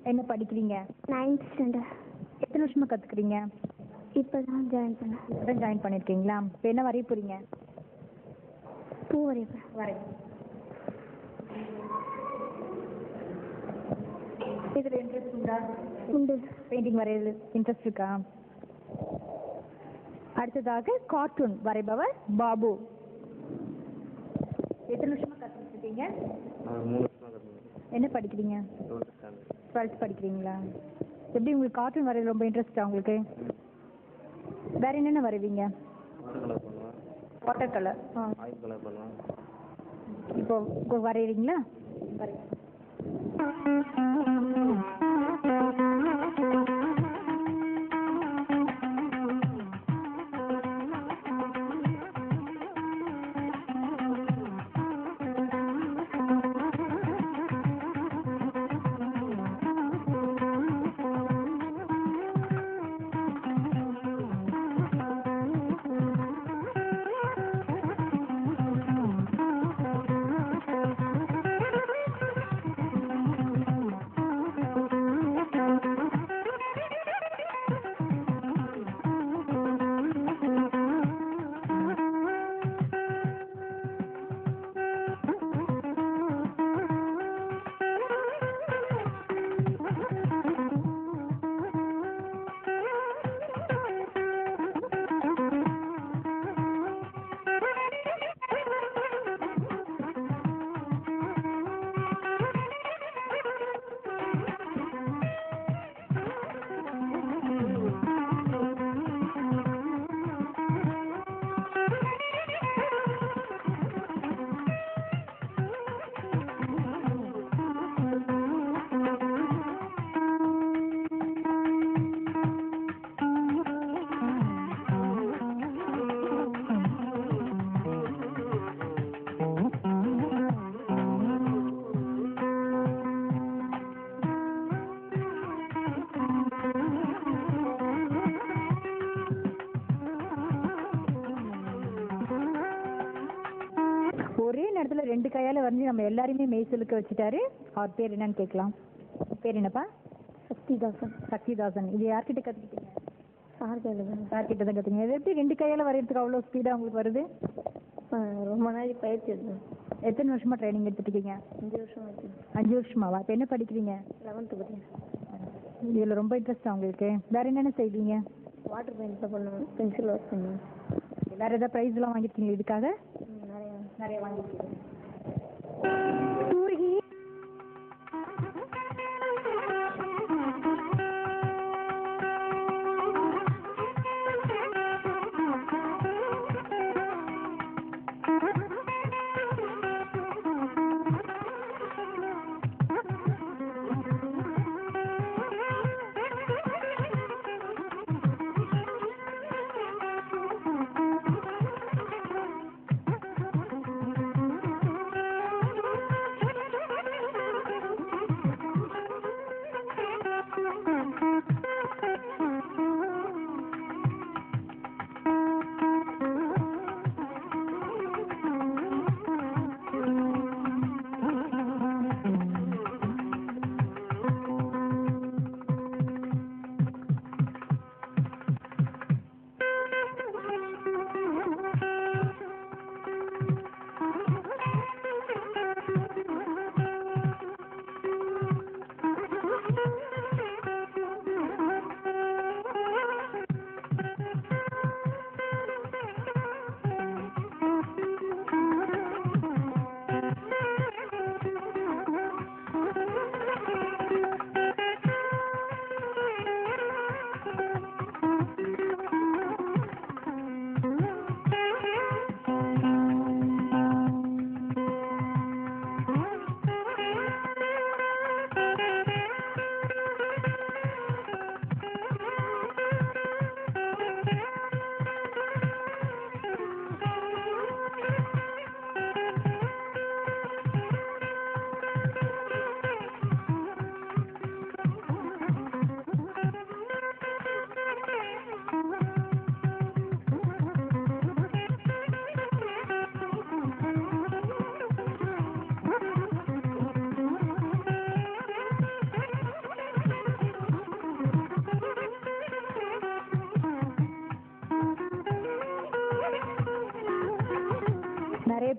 என்ன படிக்கிறீங்க ninth standard எத்தனை வருஷமா கத்துக்கிறீங்க இப்போ தான் ஜாயின் பண்ணேன் இப்பதான் ஜாயின் பண்ணிருக்கீங்களா இப்போ என்ன வரைய போறீங்க பூ வரைப்பேன் வரை இதுல இன்ட்ரெஸ்ட் உண்டா உண்டு பெயிண்டிங் வரையிறது இன்ட்ரெஸ்ட் இருக்கா அடுத்ததாக கார்ட்டூன் வரைபவர் பாபு எத்தனை வருஷமா கத்துக்கிட்டு இருக்கீங்க நான் மூணு வருஷமா கற்றுக்கேன் என்ன படிக்கிறீங்க டுவெல்த் ஸ்டாண்டர்ட் டுவெல்த் படிக்கிறீங்களா எப்படி உங்களுக்கு கார்ட்டூன் வரைய ரொம்ப இன்ட்ரெஸ்டா உங்களுக்கு வேற என்னென்ன வரைவீங்க வாட்டர் கலர் பண்ணுவேன் வாட்டர் கலர் ஆயில் கலர் பண்ணுவேன் இப்போ இப்போ வரைகிறீங்களா ஒரே நேரத்துல ரெண்டு கையால வரைஞ்சி நம்ம எல்லாரையுமே மெய்சிலுக்கு வச்சுட்டாரு அவர் பேர் என்னன்னு கேட்கலாம் பேர் என்னப்பா சக்திதாசன் சக்திதாசன் இது யார்கிட்ட கத்துக்கிட்டீங்க சார் கேளுங்க யார்கிட்ட தான் கத்துக்கிங்க இது எப்படி ரெண்டு கையால வரையறதுக்கு அவ்வளோ ஸ்பீடா உங்களுக்கு வருது ரொம்ப நாள் பயிற்சி எடுத்தேன் எத்தனை வருஷமா ட்ரைனிங் எடுத்துட்டீங்க அஞ்சு வருஷம் ஆச்சு அஞ்சு வருஷமாவா இப்போ என்ன படிக்கிறீங்க லெவன்த்து படிக்கிறேன் இதுல ரொம்ப இன்ட்ரெஸ்டா உங்களுக்கு வேற என்னென்ன செய்வீங்க வாட்டர் பெயிண்டில் பண்ணுவேன் பென்சில் ஒர்க் பண்ணுவேன் வேற ஏதாவது ப்ரைஸ் எல்லாம் வாங்கியிருக்கீங்க இதுக்காக ம், நிறையா நிறைய வாங்கியிருக்கீங்க சூர்கி ஆ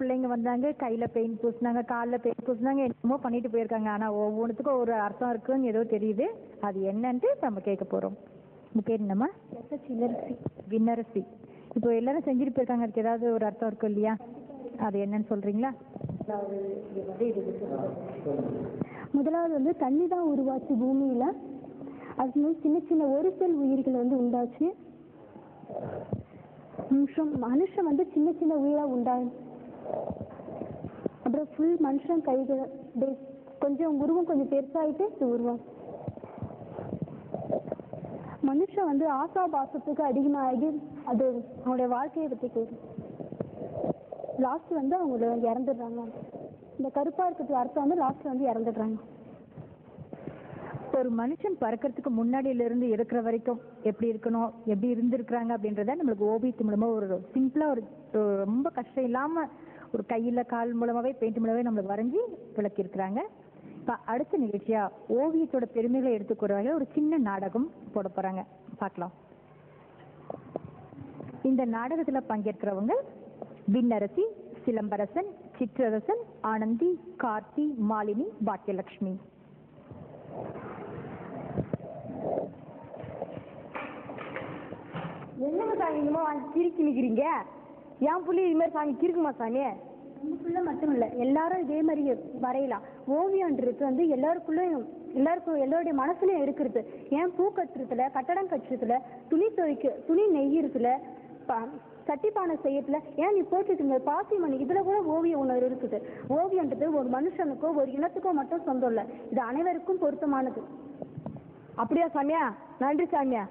பிள்ளைங்க வந்தாங்க கையில பெயிண்ட் பூசினாங்க காலில் பெயிண்ட் பூசினாங்க என்னமோ பண்ணிட்டு போயிருக்காங்க ஆனா ஒவ்வொன்றுத்துக்கும் ஒரு அர்த்தம் இருக்குன்னு ஏதோ தெரியுது அது என்னன்ட்டு நம்ம கேட்க போறோம் உங்க பேர் என்னம்மா சிலரசி விண்ணரசி இப்போ எல்லாரும் செஞ்சுட்டு போயிருக்காங்க அதுக்கு ஏதாவது ஒரு அர்த்தம் இருக்கும் இல்லையா அது என்னன்னு சொல்றீங்களா முதலாவது வந்து தண்ணி தான் உருவாச்சு பூமியில அது வந்து சின்ன சின்ன ஒரு செல் உயிர்கள் வந்து உண்டாச்சு நிமிஷம் மனுஷன் வந்து சின்ன சின்ன உயிரா உண்டா அப்புறம் ஃபுல் மனுஷன் கைகள் அப்படியே கொஞ்சம் உருவம் கொஞ்சம் பெருசாயிட்டு இது உருவம் மனுஷன் வந்து ஆசாபாசத்துக்கு அதிகமாகி அது அவங்களுடைய வாழ்க்கையை பத்தி கேட்கும் லாஸ்ட் வந்து அவங்க இறந்துடுறாங்க இந்த கருப்பா இருக்கிறதுக்கு அர்த்தம் வந்து லாஸ்ட் வந்து இறந்துடுறாங்க ஒரு மனுஷன் பறக்கிறதுக்கு முன்னாடியில இருந்து இருக்கிற வரைக்கும் எப்படி இருக்கணும் எப்படி இருந்திருக்கிறாங்க அப்படின்றத நம்மளுக்கு ஓவியத்து மூலமா ஒரு சிம்பிளா ஒரு ஒரு ரொம்ப கஷ்டம் இல்லாம ஒரு கையில கால் மூலமாவே பெயிண்ட் மூலமாவே நம்மளுக்கு வரைஞ்சி விளக்கி இருக்கிறாங்க இப்ப அடுத்த நிகழ்ச்சியா ஓவியத்தோட பெருமைகளை எடுத்துக்கிற வகையில ஒரு சின்ன நாடகம் போட போறாங்க பார்க்கலாம் இந்த நாடகத்துல பங்கேற்கிறவங்க விண்ணரசி சிலம்பரசன் சிற்றரசன் ஆனந்தி கார்த்தி மாலினி பாக்கியலட்சுமி என்னங்க சாமி இன்னுமா வாங்கி கிறுக்கி நிற்கிறீங்க என் புள்ளி இது மாதிரி சாமி கிறுக்குமா சாமி உங்களுக்குள்ள மட்டும் இல்லை எல்லாரும் இதே மாதிரி வரையலாம் ஓவியன்றது வந்து எல்லாருக்குள்ளேயும் எல்லாருக்கும் எல்லாருடைய மனசுலயும் இருக்கிறது ஏன் பூ கட்டுறதுல கட்டடம் கட்டுறதுல துணி துவைக்க துணி நெய்யறதுல ப- சட்டி பானை செய்யறதுல ஏன் நீ போட்டுட்டு இருந்த பாசி மணி இதுல கூட ஓவிய உணர்வு இருக்குது ஓவியன்றது ஒரு மனுஷனுக்கோ ஒரு இனத்துக்கோ மட்டும் சொந்தம் இல்லை இது அனைவருக்கும் பொருத்தமானது அப்படியா சாமியா நன்றி சாமியா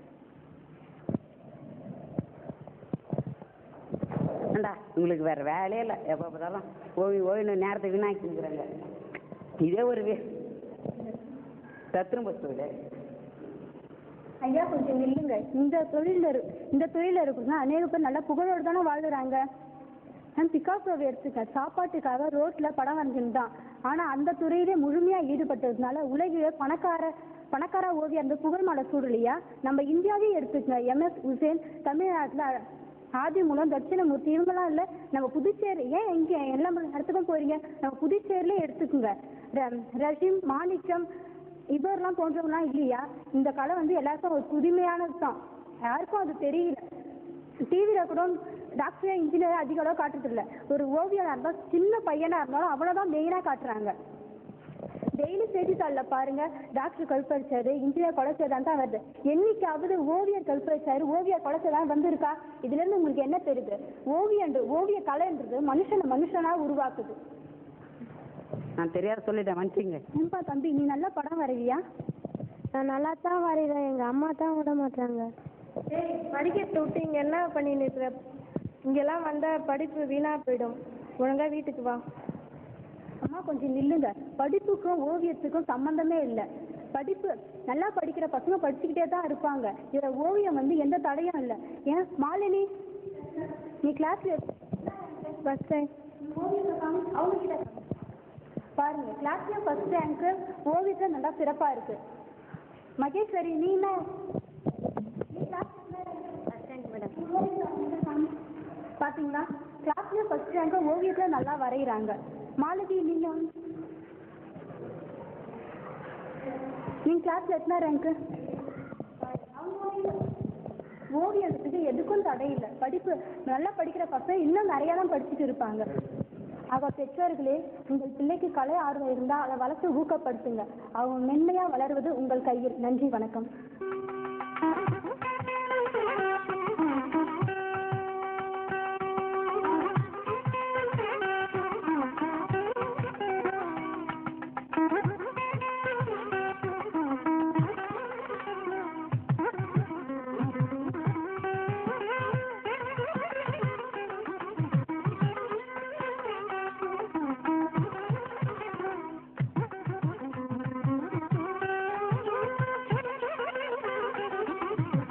ஏண்டா உங்களுக்கு வேற வேலையே இல்லை எப்போ பார்த்தாலும் ஓவி ஓவின நேரத்தை வீணாக்கி நிற்கிறாங்க இதே ஒரு வே சத்துரும் பஸ்து ஐயா கொஞ்சம் நில்லுங்க இந்த தொழில இரு- இந்த தொழில இருக்குங்க அநேக பேர் நல்ல புகழோடு தானே வாழ்றாங்க நான் பிகாசோவை எடுத்துக்க சாப்பாட்டுக்காக ரோட்ல படம் வரைஞ்சிருந்தான் ஆனா அந்த துறையிலே முழுமையா ஈடுபட்டதுனால உலகிலே பணக்கார பணக்கார ஓவியர் அந்த புகழ் மலை சூழலையா நம்ம இந்தியாவே எடுத்துக்கங்க எம்எஸ் உசேன் தமிழ்நாட்டுல ஆதி மூலம் தட்சிணமூர்த்தி இவங்கெல்லாம் இல்ல நம்ம புதுச்சேரி ஏன் எங்க எல்லா இடத்துக்கும் போறீங்க நம்ம புதுச்சேரியிலே எடுத்துக்கோங்க ர- ரஷீம் மாணிக்கம் இவரெல்லாம் போன்றவங்கலாம் இல்லையா இந்த கலை வந்து எல்லாருக்கும் ஒரு புதுமையானது தான் யாருக்கும் அது தெரியல டிவியில் கூட டாக்டர் இன்ஜினியர் அதிக அளவு காட்டுறது இல்ல ஒரு ஓவியராக இருந்தால் சின்ன பையனா இருந்தாலும் அவ்வளோதான் மெயினாக காட்டுறாங்க டெய்லி செய்தித்தாளில் பாருங்க டாக்டர் கல்பரிச்சாரு இன்ஜினியர் கொலைச்சதான் தான் வருது என்னைக்காவது ஓவியர் கல்பரிச்சாரு ஓவியர் கொலைச்சதான் வந்திருக்கா இதுல இருந்து உங்களுக்கு என்ன தெரியுது ஓவியன்று ஓவிய கலைன்றது மனுஷனை மனுஷனா உருவாக்குது நான் தெரியாத சொல்லிட்டேன் மன்னிச்சிங்க ஏன்பா தம்பி நீ நல்லா படம் வரைவியா நான் நல்லா தான் வரைகிறேன் எங்கள் அம்மா தான் விட மாட்டாங்க ஏய் படிக்கிறத விட்டு இங்கே என்ன பண்ணின்னு இருக்கிற இங்கெல்லாம் வந்தால் படிப்பு வீணாக போயிடும் ஒழுங்கா வீட்டுக்கு வா அம்மா கொஞ்சம் நில்லுங்க படிப்புக்கும் ஓவியத்துக்கும் சம்மந்தமே இல்லை படிப்பு நல்லா படிக்கிற பசங்க படிச்சுக்கிட்டே தான் இருப்பாங்க இதில் ஓவியம் வந்து எந்த தடையும் இல்லை ஏன் மாலினி நீ கிளாஸ்ல ஃபஸ்ட் ரேங்க் அவங்க கிட்ட காமி. பாருங்க கிளாஸ்ல ஃபர்ஸ்ட் ரேங்க்கு ஓவியத்தில் நல்லா சிறப்பாக இருக்கு மகேஸ்வரி நீ என்ன பாத்தீங்களா கிளாஸ்ல ஃபர்ஸ்ட் ரேங்க் ஓவியத்துல நல்லா வரைகிறாங்க மாலதி நீங்க வந்து- நீங்க கிளாஸ்ல எத்தனை ரேங்க் ஓவியத்துக்கு எதுக்கும் தடை இல்லை படிப்பு நல்லா படிக்கிற பசங்க இன்னும் நிறைய தான் படிச்சுட்டு இருப்பாங்க ஆக பெற்றோர்களே உங்கள் பிள்ளைக்கு கலை ஆர்வம் இருந்தால் அதை வளர்த்து ஊக்கப்படுத்துங்க அவங்க மென்மையா வளர்வது உங்கள் கையில் நன்றி வணக்கம் Thank you.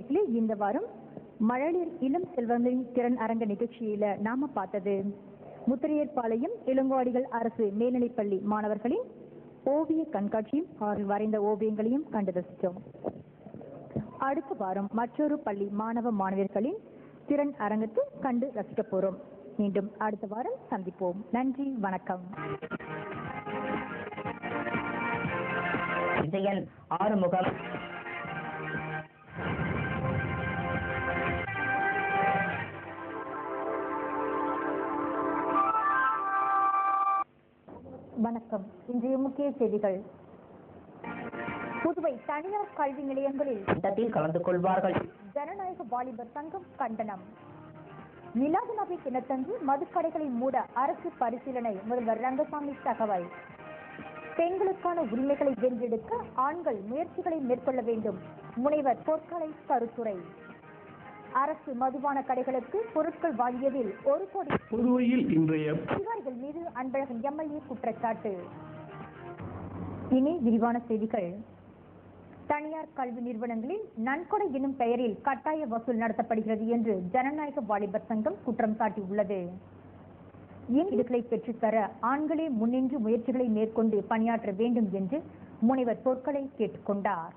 நேர்களே இந்த வாரம் மழலையர் இளம் செல்வங்களின் திறன் அரங்க நிகழ்ச்சியில நாம பார்த்தது முத்திரையர்பாளையம் இளங்கோடிகள் அரசு மேல்நிலைப்பள்ளி மாணவர்களின் ஓவிய கண்காட்சியும் அவர்கள் வரைந்த ஓவியங்களையும் கண்டு ரசித்தோம் அடுத்த வாரம் மற்றொரு பள்ளி மாணவ மாணவியர்களின் திறன் அரங்கத்தை கண்டு ரசிக்க போறோம் மீண்டும் அடுத்த வாரம் சந்திப்போம் நன்றி வணக்கம் விஜயன் ஆறுமுகம் வணக்கம் இன்றைய முக்கிய செய்திகள் புதுவை தனியார் கல்வி நிலையங்களில் கூட்டத்தில் கலந்து கொள்வார்கள் ஜனநாயக வாலிபர் சங்கம் கண்டனம் மிலாது நபி தினத்தன்று மதுக்கடைகளை மூட அரசு பரிசீலனை முதல்வர் ரங்கசாமி தகவல் பெண்களுக்கான உரிமைகளை வென்றெடுக்க ஆண்கள் முயற்சிகளை மேற்கொள்ள வேண்டும் முனைவர் பொற்கலை கருத்துரை அரசு மதுபான கடைகளுக்கு பொருட்கள் வாங்கியதில் ஒரு கோடி புதுவையில் இன்றைய அதிகாரிகள் மீது அன்பழகன் எம்எல்ஏ குற்றச்சாட்டு இனி விரிவான செய்திகள் தனியார் கல்வி நிறுவனங்களில் நன்கொடை எனும் பெயரில் கட்டாய வசூல் நடத்தப்படுகிறது என்று ஜனநாயக வாலிபர் சங்கம் குற்றம் சாட்டியுள்ளது ஈடுகளை பெற்றுத்தர ஆண்களே முன்னின்று முயற்சிகளை மேற்கொண்டு பணியாற்ற வேண்டும் என்று முனைவர் பொற்களை கேட்டுக்கொண்டார்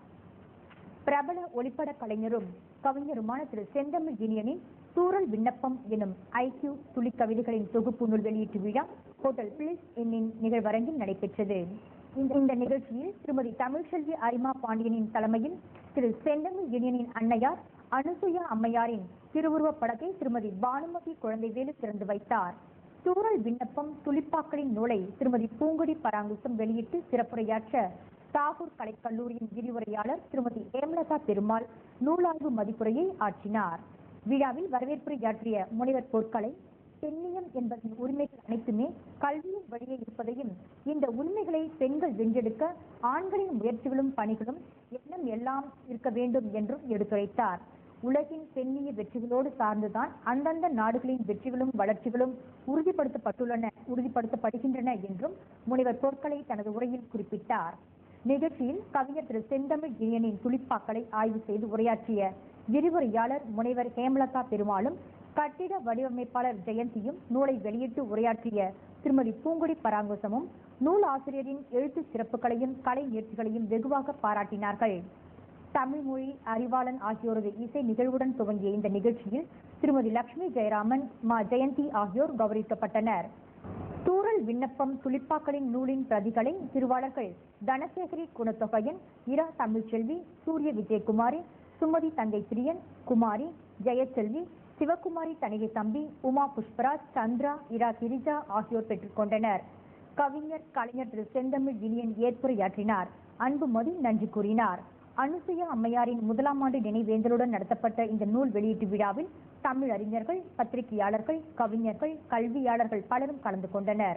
பிரபல ஒளிப்பட கலைஞரும் கவிஞருமான திரு செந்தமிழ் இனியனின் தூரல் விண்ணப்பம் எனும் ஐக்கியூ துளி கவிதைகளின் தொகுப்பு நூல் வெளியீட்டு விழா ஹோட்டல் பிளிஸ் இன்னின் நிகழ்வரங்கில் நடைபெற்றது இந்த இந்த நிகழ்ச்சியில் திருமதி தமிழ்செல்வி அரிமா பாண்டியனின் தலைமையில் திரு செந்தமிழ் இனியனின் அன்னையார் அனுசுயா அம்மையாரின் திருவுருவப் படத்தை திருமதி பானுமதி குழந்தைவேலு திறந்து வைத்தார் தூரல் விண்ணப்பம் துளிப்பாக்களின் நூலை திருமதி பூங்கொடி பராங்குசம் வெளியிட்டு சிறப்புரையாற்ற தாகூர் கலைக்கல்லூரியின் விரிவுரையாளர் திருமதி ஏமலதா பெருமாள் நூலாய்வு மதிப்புரையை ஆற்றினார் விழாவில் வரவேற்புரையாற்றிய முனைவர் பொற்களை பெண்ணியம் என்பதன் உரிமைகள் அனைத்துமே கல்வியின் வழியே இருப்பதையும் இந்த உரிமைகளை பெண்கள் வென்றெடுக்க ஆண்களின் முயற்சிகளும் பணிகளும் எண்ணம் எல்லாம் இருக்க வேண்டும் என்றும் எடுத்துரைத்தார் உலகின் பெண்ணிய வெற்றிகளோடு சார்ந்துதான் அந்தந்த நாடுகளின் வெற்றிகளும் வளர்ச்சிகளும் உறுதிப்படுத்தப்பட்டுள்ளன உறுதிப்படுத்தப்படுகின்றன என்றும் முனைவர் பொற்களை தனது உரையில் குறிப்பிட்டார் நிகழ்ச்சியில் கவிஞர் திரு செந்தமிழ் இனியனின் துளிப்பாக்களை ஆய்வு செய்து உரையாற்றிய விரிவுரையாளர் முனைவர் ஹேமலதா பெருமாளும் கட்டிட வடிவமைப்பாளர் ஜெயந்தியும் நூலை வெளியிட்டு உரையாற்றிய திருமதி பூங்குடி பராங்குசமும் நூல் ஆசிரியரின் எழுத்து சிறப்புகளையும் கலை முயற்சிகளையும் வெகுவாக பாராட்டினார்கள் தமிழ் மொழி அறிவாளன் ஆகியோரது இசை நிகழ்வுடன் துவங்கிய இந்த நிகழ்ச்சியில் திருமதி லட்சுமி ஜெயராமன் மா ஜெயந்தி ஆகியோர் கௌரவிக்கப்பட்டனர் தூரல் விண்ணப்பம் துளிப்பாக்களின் நூலின் பிரதிகளை திருவாளர்கள் தனசேகரி குணத்தொகையன் இரா தமிழ்ச்செல்வி சூரிய விஜயகுமாரி சுமதி தங்கை பிரியன் குமாரி ஜெயச்செல்வி சிவகுமாரி தணிகை தம்பி உமா புஷ்பராஜ் சந்திரா இரா கிரிஜா ஆகியோர் பெற்றுக்கொண்டனர் கவிஞர் கலைஞர் திரு செந்தமிழ் இனியன் ஏற்புரையாற்றினார் அன்புமதி நன்றி கூறினார் அனுசுயா அம்மையாரின் முதலாம் ஆண்டு நினைவேந்தலுடன் நடத்தப்பட்ட இந்த நூல் வெளியீட்டு விழாவில் தமிழ் அறிஞர்கள் பத்திரிகையாளர்கள் கவிஞர்கள் கல்வியாளர்கள் பலரும் கலந்து கொண்டனர்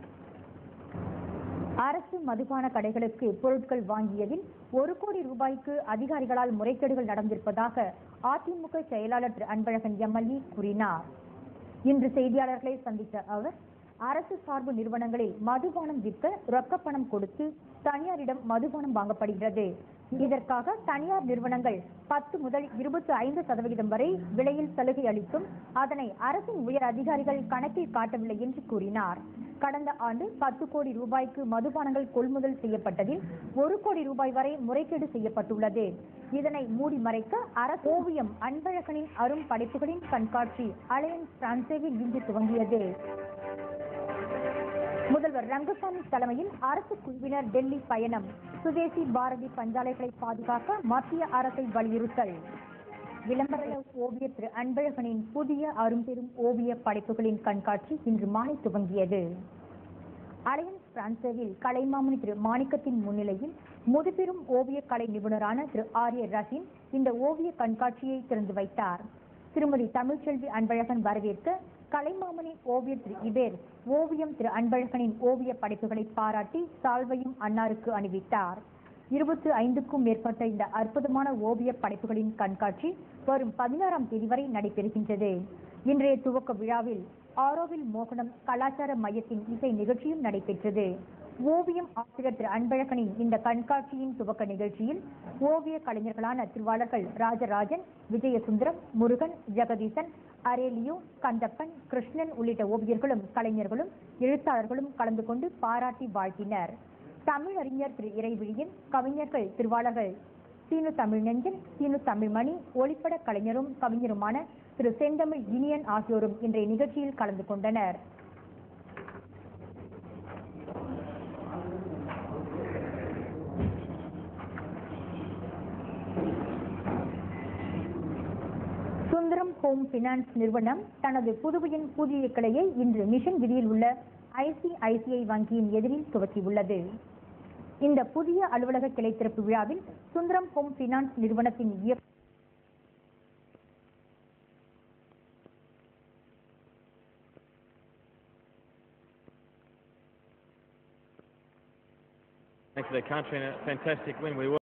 அரசு மதுபான கடைகளுக்கு பொருட்கள் வாங்கியதில் ஒரு கோடி ரூபாய்க்கு அதிகாரிகளால் முறைகேடுகள் நடந்திருப்பதாக அதிமுக செயலாளர் திரு அன்பழகன் எம்எல்ஏ கூறினார் இன்று செய்தியாளர்களை சந்தித்த அவர் அரசு சார்பு நிறுவனங்களில் மதுபானம் விற்க ரொக்கப்பணம் கொடுத்து தனியாரிடம் மதுபானம் வாங்கப்படுகிறது இதற்காக தனியார் நிறுவனங்கள் பத்து முதல் இருபத்தி ஐந்து சதவிகிதம் வரை விலையில் சலுகை அளித்தும் அதனை அரசின் உயர் அதிகாரிகள் கணக்கில் காட்டவில்லை என்று கூறினார் கடந்த ஆண்டு பத்து கோடி ரூபாய்க்கு மதுபானங்கள் கொள்முதல் செய்யப்பட்டதில் ஒரு கோடி ரூபாய் வரை முறைகேடு செய்யப்பட்டுள்ளது இதனை மூடி மறைக்க அரசு ஓவியம் அன்பழகனின் அரும் படைப்புகளின் கண்காட்சி அலையன்ஸ் பிரான்சேவில் இன்று துவங்கியது முதல்வர் ரங்கசாமி தலைமையில் அரசு குழுவினர் டெல்லி பயணம் சுதேசி பாரதி பஞ்சாலைகளை பாதுகாக்க மத்திய அரசை வலியுறுத்தல் விளம்பர ஓவியர் திரு அன்பழகனின் புதிய அரும்பெரும் ஓவிய படைப்புகளின் கண்காட்சி இன்று மாலை துவங்கியது அலையன்ஸ் பிரான்சேவில் கலைமாமணி திரு மாணிக்கத்தின் முன்னிலையில் முதுபெரும் ஓவிய கலை நிபுணரான திரு ஆர்ய ரஹீம் இந்த ஓவிய கண்காட்சியை திறந்து வைத்தார் திருமதி தமிழ்ச்செல்வி அன்பழகன் வரவேற்க கலைமாமணி ஓவியர் திரு இபேர் ஓவியம் திரு அன்பழகனின் ஓவிய படைப்புகளை பாராட்டி சால்வையும் அன்னாருக்கு அணிவித்தார் இருபத்து ஐந்துக்கும் மேற்பட்ட இந்த அற்புதமான ஓவிய படைப்புகளின் கண்காட்சி வரும் பதினாறாம் தேதி வரை நடைபெறுகின்றது இன்றைய துவக்க விழாவில் ஆரோவில் மோகனம் கலாச்சார மையத்தின் இசை நிகழ்ச்சியும் நடைபெற்றது ஓவியம் ஆசிரியர் திரு அன்பழகனின் இந்த கண்காட்சியின் துவக்க நிகழ்ச்சியில் ஓவிய கலைஞர்களான திருவாளர்கள் ராஜராஜன் விஜயசுந்தரம் முருகன் ஜெகதீசன் அரேலியோ கந்தப்பன் கிருஷ்ணன் உள்ளிட்ட ஓவியர்களும் கலைஞர்களும் எழுத்தாளர்களும் கலந்து கொண்டு பாராட்டி வாழ்த்தினர் தமிழறிஞர் திரு இறைவிழியன் கவிஞர்கள் திருவாளர்கள் சீனு தமிழ்நெஞ்சன் சீனு தமிழ்மணி ஒளிப்பட கலைஞரும் கவிஞருமான திரு செந்தமிழ் இனியன் ஆகியோரும் இன்றைய நிகழ்ச்சியில் கலந்து கொண்டனர் சுந்தரம் ஹோம் பினான்ஸ் நிறுவனம் தனது புதுவையின் புதிய கிளையை இன்று மிஷன் வீதியில் உள்ள ஐசிஐசிஐ வங்கியின் எதிரில் துவக்கியுள்ளது இந்த புதிய அலுவலக கிளை திறப்பு விழாவில் சுந்தரம் ஹோம் பினான்ஸ் நிறுவனத்தின் இயக்குநர் Thanks for the country and a fantastic win. We